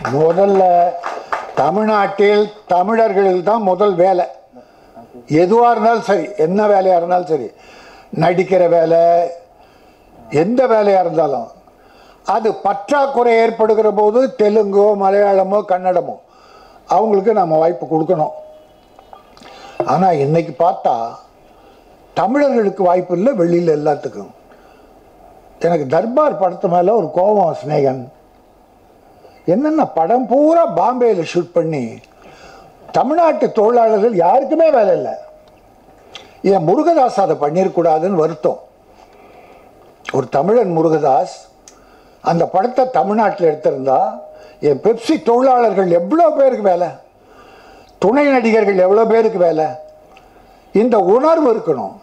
முதல்ல தமிழ்நாட்டில் தமிழர்களுக்கு தான் முதல் வேலை எதுவாக இருந்தாலும் சரி என்ன வேலையாக இருந்தாலும் சரி நடிக்கிற வேலை எந்த வேலையாக இருந்தாலும் அது பற்றாக்குறை ஏற்படுகிற போது தெலுங்கோ மலையாளமோ கன்னடமோ அவங்களுக்கு நம்ம வாய்ப்பு கொடுக்கணும் ஆனால் இன்னைக்கு பார்த்தா தமிழர்களுக்கு வாய்ப்பு இல்லை வெளியில் எல்லாத்துக்கும் எனக்கு தர்பார் படத்து மேலே ஒரு கோபம் சிநேகன் என்னென்ன படம் பூரா பாம்பேயில் ஷூட் பண்ணி தமிழ்நாட்டு தொழிலாளர்கள் யாருக்குமே வேலை இல்லை ஏன் முருகதாஸ் அதை பண்ணிடக்கூடாதுன்னு வருத்தம் ஒரு தமிழன் முருகதாஸ் அந்த படத்தை தமிழ்நாட்டில் எடுத்திருந்தா என் பெப்சி தொழிலாளர்கள் எவ்வளோ பேருக்கு வேலை துணை நடிகர்கள் எவ்வளோ பேருக்கு வேலை இந்த உணர்வு இருக்கணும்